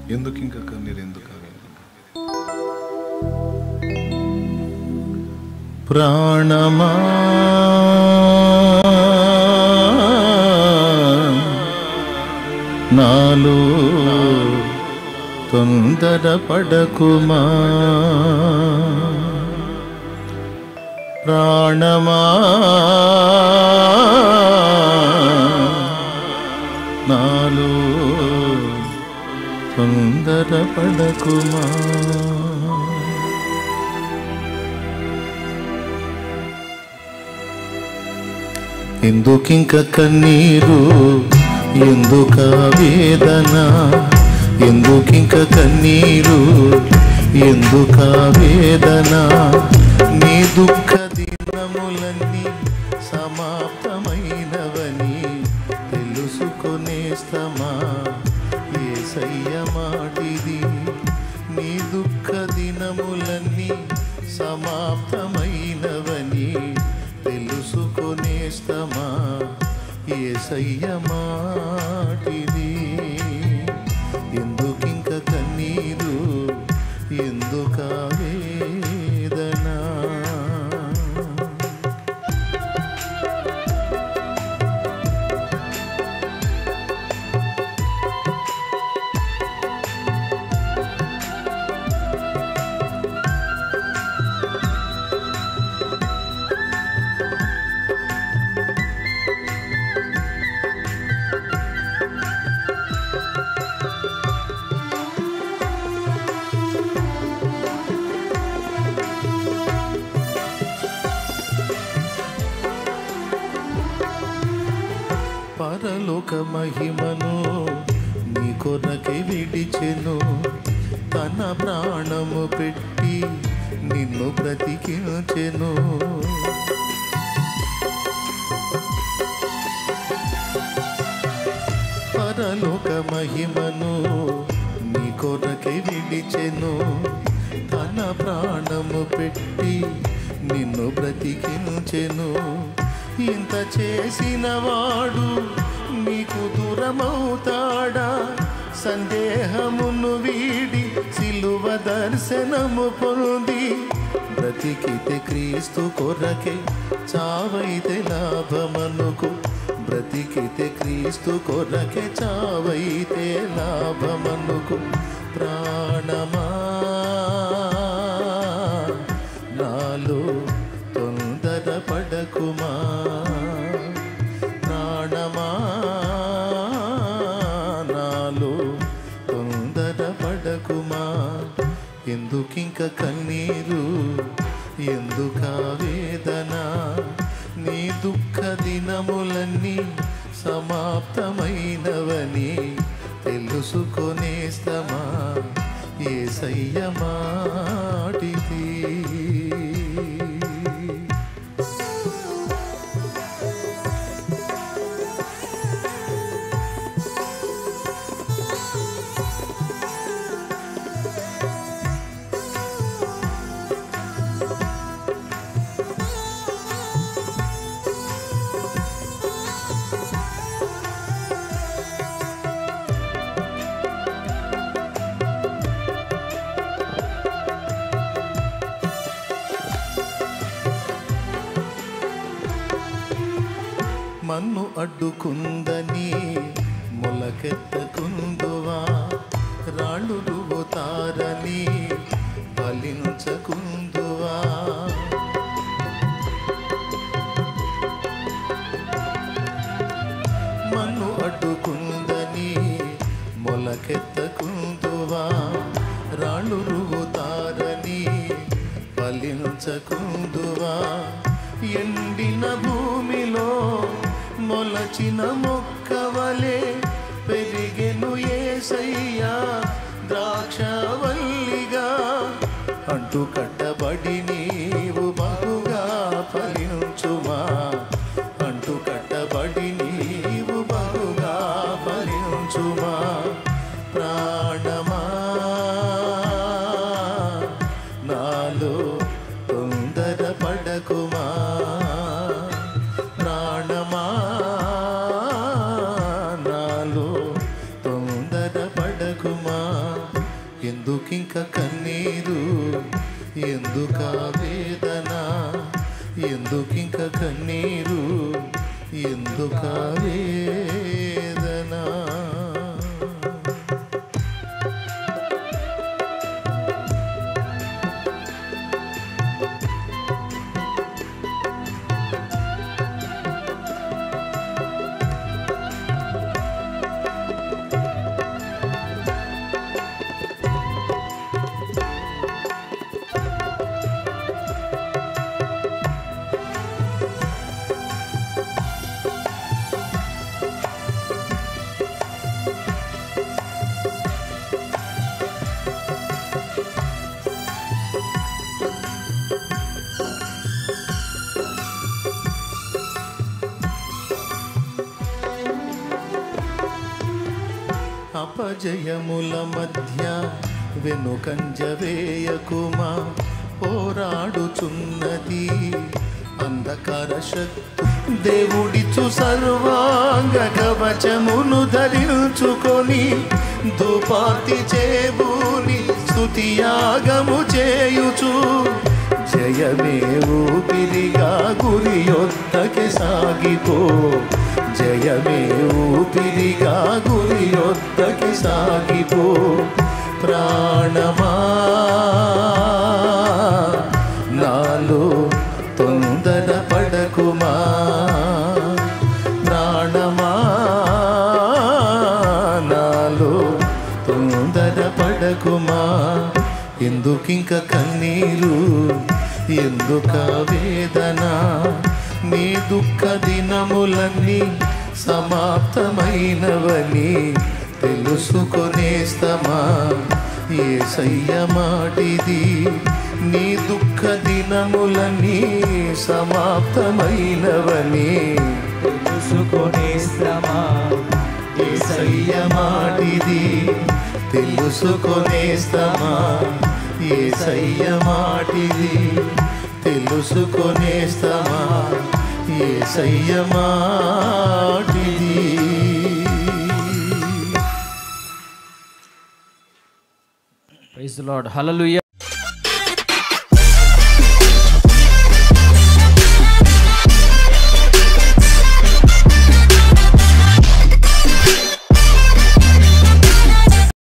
ఎందుకు ఇంకా కన్నీరు ఎందుకు ఆగలేదు? ప్రాణమా నాలో తొందర పడకుమా ప్రాణమా నాలో తొందర పడకుమా ఎందుకింక కన్నీరు ఎందుక వేదన ఎందుకింక కన్నీరు ఎందుక వేదన నీ దుఃఖ దినములన్నీ సమాప్తమైనవని తెలుసుకొనేస్తమా ఏసయ్య మాటిది నీ దుఃఖ దినములన్నీ సమాప్తమైనవని తెలుసుకొనేస్తమా ఏసయ్య మాటిది ఎందుకింక కన్నీరు ఎందుక వేదన పరలోక మహిమను నీ కొరకై విడిచెను తన ప్రాణము పెట్టి నిన్ను బ్రతికించెను పరలోక మహిమను నీ కొరకై విడిచెను తన ప్రాణము పెట్టి నిన్ను బ్రతికించెను ఇంత చేసిన వాడు నీకు దూరమవుతాడా సందేహమును వీడి సిలువ దర్శనము పొంది బ్రతికితే క్రీస్తు కొరకే చావైతే లాభమనుకు బ్రతికితే క్రీస్తు కొరకే చావైతే లాభమనుకు ప్రాణమా నాలో తొందర పడకుమా ప్రాణమా నాలో తొందర పడకుమా ఎందుకింక కన్నీరు ఎందుక వేదన నీ దుఃఖ దినములన్నీ సమాప్తమైనవని తెలుసుకొనేస్తమా ఏసయ్య మాటిది మన్ను అడ్డుకుందని మొలకెత్తకుందువా రాళ్ళు రువుతారని ఫలించకుందువా మన్ను అడ్డుకుందని మొలకెత్తకుందువా రాళ్ళు రువుతారని ఫలించకుందువా ఎండిన భూమిలో మొలచిన మొక్కవలే పెరిగెను ఏసయ్యా ద్రాక్షవల్లిగా అంటు కట్టబడి నీవు బహుగా ఫలించుమా అంటు కట్టబడి నీవు బహుగా ఫలించుమా ప్రాణమా నాలో తొందర పడకుమా ప్రాణమా నాలో తొందర పడకుమా కన్నీరు ఎందుక వేదన ఎందుకింక కన్నీరు ఎందుక వేదన అపజయముల మధ్య వెనుకంజ వేయకుమా పోరాడుచున్నది అంధకార శక్తు దేవుడిచు సర్వాంగ కవచమును ధరించుకొని దుపాతి చేబూని స్తుతియాగము చేయుచు జయమే ఊపిరిగా గురి యొద్దకి సాగిపో జయమే ఊపిరిగా గురి యొద్దకి సాగిపో ప్రాణమా నాలో తొందర పడకుమా ప్రాణమా నాలో తొందర పడకుమా ఎందుకింక కన్నీరు ఎందుక వేదన నీ దుఃఖ దినములన్నీ సమాప్తమైనవని తెలుసుకొనేస్తమా ఏ మాటిది నీ దుఃఖ దినములన్నీ సమాప్తమైనవని తెలుసుకొనేస్తామా ఏసయ్య మాటిది తెలుసుకొనేస్తమా ఏసయ్య మాటిది తెలుసుకొనేస్తమా ఏసయ్య మాటిది ప్రైజ్ లార్డ్ హల్లెలూయా